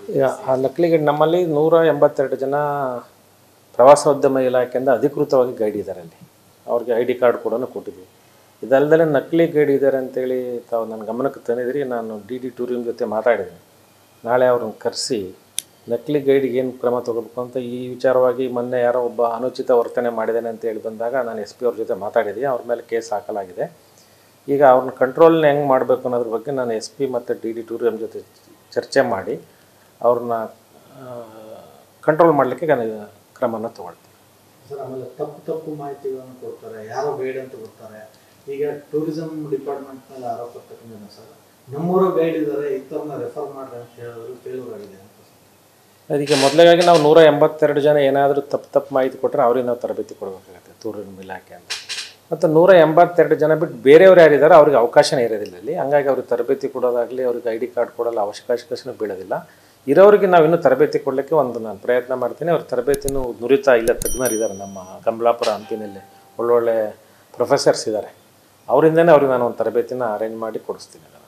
ಈಗ ಆ ನಕಲಿ ಗೈಡ್ ನಮ್ಮಲ್ಲಿ ನೂರ ಎಂಬತ್ತೆರಡು ಜನ ಪ್ರವಾಸೋದ್ಯಮ ಇಲಾಖೆಯಿಂದ ಅಧಿಕೃತವಾಗಿ ಗೈಡ್ ಇದ್ದಾರೆ ಅಲ್ಲಿ ಅವ್ರಿಗೆ ಐ ಡಿ ಕಾರ್ಡ್ ಕೂಡ ಕೊಟ್ಟಿದ್ವಿ ಇದಲ್ಲದೆ ನಕಲಿ ಗೈಡ್ ಇದ್ದಾರೆ ಅಂತೇಳಿ ತಾವು ನನ್ನ ಗಮನಕ್ಕೆ ತಂದಿದ್ರಿ ನಾನು ಡಿ ಡಿ ಟೂರಿಮ್ ಜೊತೆ ಮಾತಾಡಿದ್ದೀನಿ ನಾಳೆ ಅವ್ರನ್ನ ಕರೆಸಿ ನಕಲಿ ಗೈಡ್ಗೆ ಏನು ಕ್ರಮ ತಗೋಬೇಕು ಅಂತ ಈ ವಿಚಾರವಾಗಿ ಮೊನ್ನೆ ಯಾರೋ ಒಬ್ಬ ಅನುಚಿತ ವರ್ತನೆ ಮಾಡಿದ್ದಾನೆ ಅಂತ ಹೇಳಿ ಬಂದಾಗ ನಾನು ಎಸ್ ಪಿ ಅವ್ರ ಜೊತೆ ಮಾತಾಡಿದ್ದೆ ಅವ್ರ ಮೇಲೆ ಕೇಸ್ ಹಾಕಲಾಗಿದೆ ಈಗ ಅವ್ರನ್ನ ಕಂಟ್ರೋಲ್ನ ಹೆಂಗೆ ಮಾಡಬೇಕು ಅನ್ನೋದ್ರ ಬಗ್ಗೆ ನಾನು ಎಸ್ ಪಿ ಮತ್ತು ಡಿ ಡಿ ಟೂರಿಯಂ ಜೊತೆ ಚರ್ಚೆ ಮಾಡಿ ಅವ್ರನ್ನ ಕಂಟ್ರೋಲ್ ಮಾಡಲಿಕ್ಕೆ ನಾನು ಕ್ರಮನ ತಗೊಳ್ತೀನಿ ಸರ್ ಆಮೇಲೆ ತಪ್ಪು ತಪ್ಪು ಮಾಹಿತಿಗಳನ್ನು ಕೊಡ್ತಾರೆ ಯಾರೋ ಗೈಡ್ ಅಂತ ಕೊಡ್ತಾರೆ ಈಗ ಟೂರಿಸಂ ಡಿಪಾರ್ಟ್ಮೆಂಟ್ ಮೇಲೆ ಆರೋಪ ತಗೊಂಡಿನ ಸರ್ ನಮ್ಮೂರ ಗೈಡ್ ಇದ್ದಾರೆ ಇಂಥವ್ರನ್ನ ರೆಫರ್ ಮಾಡ್ರಿ ಅಂತ ಹೇಳಿದ್ರು ಫೇಲ್ಯೂರ್ ಆಗಿದೆ ಅಂತ ಸರ್ ಅದಕ್ಕೆ ಮೊದಲಿಗಾಗಿ ನಾವು ನೂರ ಎಂಬತ್ತೆರಡು ಜನ ಏನಾದರೂ ತಪ್ಪು ತಪ್ಪು ಮಾಹಿತಿ ಕೊಟ್ಟರೆ ಅವ್ರಿಗೆ ನಾವು ತರಬೇತಿ ಕೊಡಬೇಕಾಗುತ್ತೆ ಟೂರಿಸಂ ಇಲಾಖೆ ಅಂತ ಮತ್ತು ನೂರ ಎಂಬತ್ತೆರಡು ಜನ ಬಿಟ್ಟು ಬೇರೆಯವ್ರು ಯಾರಿದ್ದಾರೆ ಅವ್ರಿಗೆ ಅವಕಾಶನೇ ಇರೋದಿಲ್ಲ ಇಲ್ಲಿ ಹಂಗಾಗಿ ಅವ್ರಿಗೆ ತರಬೇತಿ ಕೊಡೋದಾಗಲಿ ಅವ್ರಿಗೆ ಐ ಡಿ ಕಾರ್ಡ್ ಕೊಡೋಲ್ಲ ಅವಕಾಶನೇ ಬೀಳೋದಿಲ್ಲ ಇರೋರಿಗೆ ನಾವು ಇನ್ನೂ ತರಬೇತಿ ಕೊಡಲಿಕ್ಕೆ ಒಂದು ನಾನು ಪ್ರಯತ್ನ ಮಾಡ್ತೀನಿ ಅವ್ರ ತರಬೇತಿನೂ ನುರಿತ ಇಲ್ಲ ತಜ್ಞರಿದ್ದಾರೆ ನಮ್ಮ ಕಮಲಾಪುರ ಹಂಪಿನಲ್ಲಿ ಒಳ್ಳೊಳ್ಳೆ ಪ್ರೊಫೆಸರ್ಸ್ ಇದ್ದಾರೆ ಅವರಿಂದನೇ ಅವ್ರಿಗೆ ನಾನು ಒಂದು ತರಬೇತಿನ ಅರೇಂಜ್ ಮಾಡಿ ಕೊಡಿಸ್ತೀನಿ